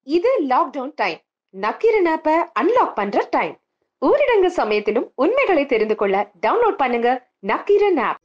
இது lockdown time Nakkheeran ஆப்ப unlock பண்ற டைம் ஊரடங்கு சமயத்திலும் உண்மைகளை தெரிந்து கொள்ள டவுன்லோட் பண்ணுங்க நக்கீரன் ஆப்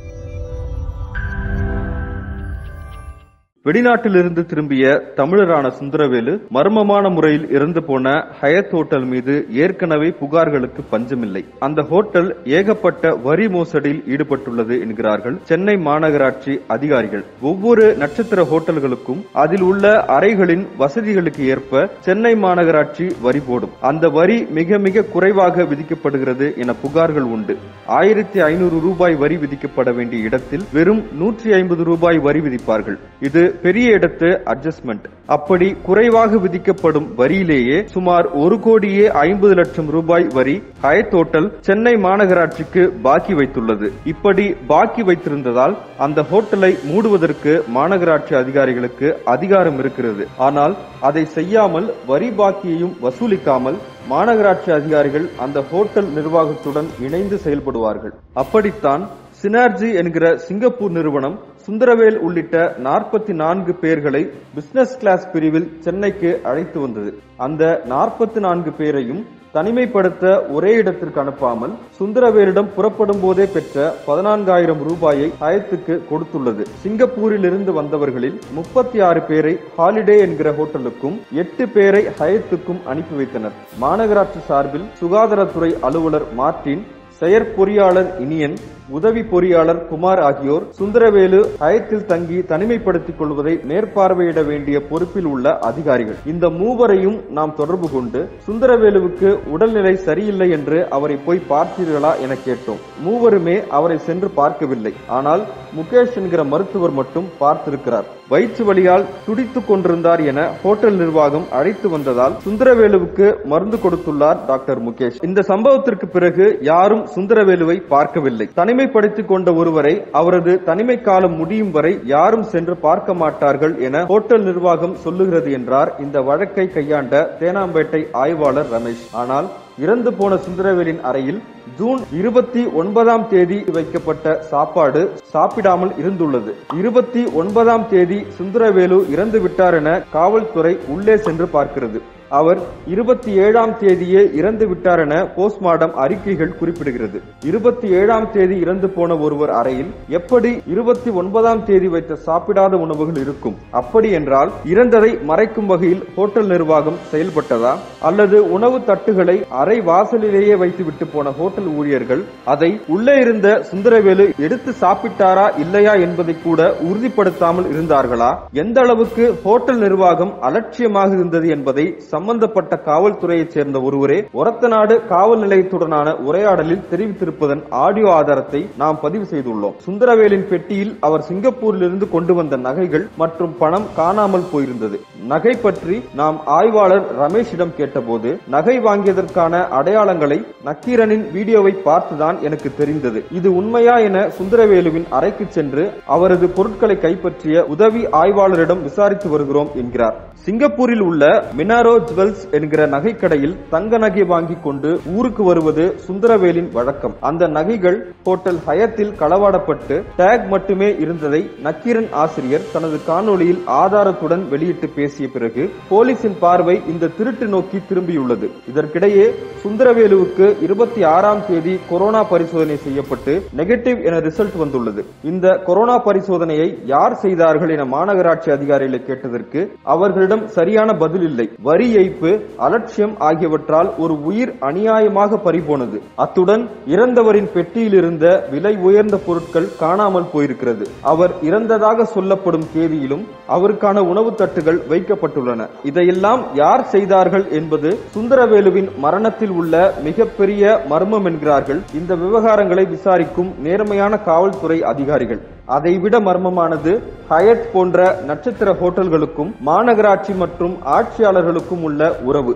வெளிநாட்டிலிருந்து திரும்பிய தமிழரான சுந்தரவேலு மர்மமான முறையில் இறந்து போன ஹயத் ஹோட்டல் மீது ஏற்கனவே புகார்களுக்கு பஞ்சமில்லை அந்த ஹோட்டல் ஏகப்பட்ட வரி மோசடியில் ஈடுபட்டுள்ளது என்கிறார்கள் சென்னை மாநகராட்சி அதிகாரிகள் ஒவ்வொரு நட்சத்திர ஹோட்டல்களுக்கும் அதில் உள்ள அறைகளின் வசதிகளுக்கு ஏற்ப சென்னை மாநகராட்சி வரி போடும் அந்த வரி மிக மிக குறைவாக விதிக்கப்படுகிறது என புகார்கள் உண்டு ஆயிரத்தி ஐநூறு ரூபாய் வரி விதிக்கப்பட வேண்டிய இடத்தில் வெறும் நூற்றி ஐம்பது ரூபாய் வரி விதிப்பார்கள் இது பெரிய இடத்து அட்ஜஸ்ட்மெண்ட் அப்படி குறைவாக விதிக்கப்படும் வரியிலேயே சுமார் ஒரு கோடியே ஐம்பது லட்சம் ரூபாய் வரி ஹயத் ஹோட்டல் சென்னை மாநகராட்சிக்கு பாக்கி வைத்துள்ளது இப்படி பாக்கி வைத்திருந்ததால் அந்த ஹோட்டலை மூடுவதற்கு மாநகராட்சி அதிகாரிகளுக்கு அதிகாரம் இருக்கிறது ஆனால் அதை செய்யாமல் வரி பாக்கியையும் வசூலிக்காமல் மாநகராட்சி அதிகாரிகள் அந்த ஹோட்டல் நிர்வாகத்துடன் இணைந்து செயல்படுவார்கள் அப்படித்தான் சினார்ஜி என்கிற சிங்கப்பூர் நிறுவனம் சுந்தரவேல் உள்ளிட்ட நாற்பத்தி நான்கு பேர்களை பிசினஸ் கிளாஸ் பிரிவில் சென்னைக்கு அழைத்து வந்தது அந்த நாற்பத்தி நான்கு பேரையும் தனிமைப்படுத்த ஒரே இடத்திற்கு அனுப்பாமல் சுந்தரவேலிடம் புறப்படும் போதே பெற்ற பதினான்காயிரம் ரூபாயை ஹயத்துக்கு கொடுத்துள்ளது சிங்கப்பூரில் இருந்து வந்தவர்களில் முப்பத்தி ஆறு பேரை ஹாலிடே என்கிற ஹோட்டலுக்கும் எட்டு பேரை ஹயத்துக்கும் அனுப்பி வைத்தனர் மாநகராட்சி சார்பில் சுகாதாரத்துறை அலுவலர் மார்டின் செயற்பொறியாளர் இனியன் உதவி பொறியாளர் குமார் ஆகியோர் சுந்தரவேலு ஹயத்தில் தங்கி தனிமைப்படுத்திக் கொள்வதை மேற்பார்வையிட வேண்டிய பொறுப்பில் உள்ள அதிகாரிகள் இந்த மூவரையும் நாம் தொடர்பு கொண்டு சுந்தரவேலுவுக்கு உடல்நிலை சரியில்லை என்று அவரை போய் பார்த்தீர்களா என கேட்டோம் மூவருமே அவரை சென்று பார்க்கவில்லை ஆனால் முகேஷ் என்கிற மருத்துவர் மட்டும் பார்த்திருக்கிறார் வயிற்று வலியால் துடித்துக் கொண்டிருந்தார் என ஹோட்டல் நிர்வாகம் அழைத்து வந்ததால் சுந்தரவேலுவுக்கு மருந்து கொடுத்துள்ளார் டாக்டர் முகேஷ் இந்த சம்பவத்திற்கு பிறகு யாரும் சுந்தரவேலுவை பார்க்கவில்லை தனிமைப்படுத்திக் கொண்ட ஒருவரை அவரது தனிமை காலம் முடியும் வரை யாரும் சென்று பார்க்க மாட்டார்கள் என ஹோட்டல் நிர்வாகம் சொல்லுகிறது என்றார் இந்த வழக்கை கையாண்ட தேனாம்பேட்டை ஆய்வாளர் ரமேஷ் ஆனால் இறந்து போன சுந்தரவேலின் அறையில் ஜூன் இருபத்தி ஒன்பதாம் தேதி வைக்கப்பட்ட சாப்பாடு சாப்பிடாமல் இருந்துள்ளது இருபத்தி ஒன்பதாம் தேதி சுந்தரவேலு இறந்து விட்டார் என காவல்துறை உள்ளே சென்று பார்க்கிறது அவர் இருபத்தி ஏழாம் தேதியே இறந்து விட்டார் என போஸ்ட்மார்டம் அறிக்கைகள் குறிப்பிடுகிறது இருபத்தி ஏழாம் தேதி இறந்து போன ஒருவர் அறையில் எப்படி இருபத்தி ஒன்பதாம் தேதி வைத்த சாப்பிடாத உணவுகள் இருக்கும் அப்படி என்றால் இறந்ததை மறைக்கும் வகையில் ஹோட்டல் நிர்வாகம் செயல்பட்டதா அல்லது உணவு தட்டுகளை அறை வாசலிலேயே வைத்துவிட்டு போன ஹோட்டல் ஊழியர்கள் அதை உள்ளே இருந்த சுந்தரவேலு எடுத்து சாப்பிட்டாரா இல்லையா என்பதை கூட உறுதிப்படுத்தாமல் இருந்தார்களா எந்த அளவுக்கு ஹோட்டல் நிர்வாகம் அலட்சியமாக இருந்தது என்பதை சம்பந்தப்பட்ட காவல்துறையைச் சேர்ந்த ஒருவரே ஒரத்தநாடு காவல் நிலையத்துடனான உரையாடலில் தெரிவித்திருப்பதன் ஆடியோ ஆதாரத்தை நாம் பதிவு செய்துள்ளோம் சுந்தரவேலின் பெட்டியில் அவர் சிங்கப்பூரிலிருந்து கொண்டு வந்த நகைகள் மற்றும் பணம் காணாமல் போயிருந்தது நகை பற்றி நாம் ஆய்வாளர் ரமேஷிடம் கேட்டபோது நகை வாங்கியதற்கான அடையாளங்களை நக்கீரனின் வீடியோவை பார்த்துதான் எனக்கு தெரிந்தது இது உண்மையா என சுந்தரவேலுவின் அறைக்கு சென்று அவரது பொருட்களை கைப்பற்றிய உதவி ஆய்வாளரிடம் விசாரித்து வருகிறோம் என்கிறார் சிங்கப்பூரில் உள்ள மினாரோ ஜுவல்ஸ் என்கிற நகைக்கடையில் தங்க நகை வாங்கிக் கொண்டு ஊருக்கு வருவது சுந்தரவேலின் வழக்கம் அந்த நகைகள் ஹோட்டல் ஹயத்தில் களவாடப்பட்டு டேக் மட்டுமே இருந்ததை நக்கீரன் ஆசிரியர் தனது காணொளியில் ஆதாரத்துடன் வெளியிட்டு பேசிய பிறகு போலீசின் பார்வை இந்த திருட்டு நோக்கி திரும்பியுள்ளது இதற்கிடையே சுந்தரவேலுவுக்கு இருபத்தி ஆறாம் தேதி கொரோனா பரிசோதனை செய்யப்பட்டு நெகட்டிவ் என ரிசல்ட் வந்துள்ளது இந்த கொரோனா பரிசோதனையை யார் செய்தார்கள் என மாநகராட்சி அதிகாரிகளை கேட்டதற்கு அவர்களிடம் சரியான பதில் இல்லை வரி ஏய்ப்பு அலட்சியம் ஆகியவற்றால் ஒரு உயிர் அநியாயமாக பறிபோனது அத்துடன் இறந்தவரின் பெட்டியில் இருந்த விலை உயர்ந்த பொருட்கள் காணாமல் போயிருக்கிறது அவர் இறந்ததாக சொல்லப்படும் தேதியிலும் அவருக்கான உணவு தட்டுகள் வைக்கப்பட்டுள்ளன இதையெல்லாம் யார் செய்தார்கள் என்பது சுந்தரவேலுவின் மரணத்தில் உள்ள மிகப்பெரிய மர்மம் என்கிறார்கள் இந்த விவகாரங்களை விசாரிக்கும் நேர்மையான காவல்துறை அதிகாரிகள் அதைவிட மர்மமானது ஹயட் போன்ற நட்சத்திர ஹோட்டல்களுக்கும் மாநகராட்சி மற்றும் ஆட்சியாளர்களுக்கும் உள்ள உறவு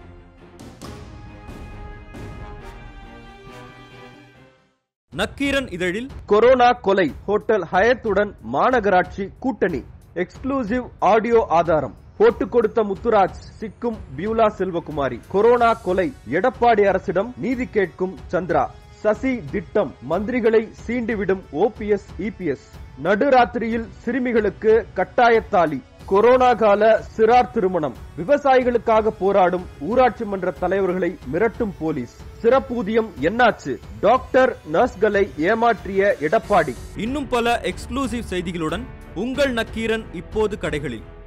நக்கீரன் இதழில் கொரோனா கொலை ஹோட்டல் ஹயத்துடன் மாநகராட்சி கூட்டணி எக்ஸ்க்ளூசிவ் ஆடியோ ஆதாரம் போட்டுக் கொடுத்த முத்துராஜ் சிக்கும் பியூலா செல்வகுமாரி கொரோனா கொலை எடப்பாடி அரசிடம் நீதி கேட்கும் சந்திரா சசி திட்டம் மந்திரிகளை சீண்டிவிடும் ஓபிஎஸ் இபிஎஸ் நடுராத்திரியில் சிறுமிகளுக்கு கட்டாயத்தாலி கொரோனா கால சிறார் திருமணம் விவசாயிகளுக்காக போராடும் ஊராட்சி மன்ற தலைவர்களை மிரட்டும் போலீஸ் சிறப்பூதியம் என்னாச்சு டாக்டர் நர்ஸ்களை ஏமாற்றிய எடப்பாடி இன்னும் பல எக்ஸ்க்ளூசிவ் செய்திகளுடன் உங்கள் நக்கீரன் இப்போது கடைகளில்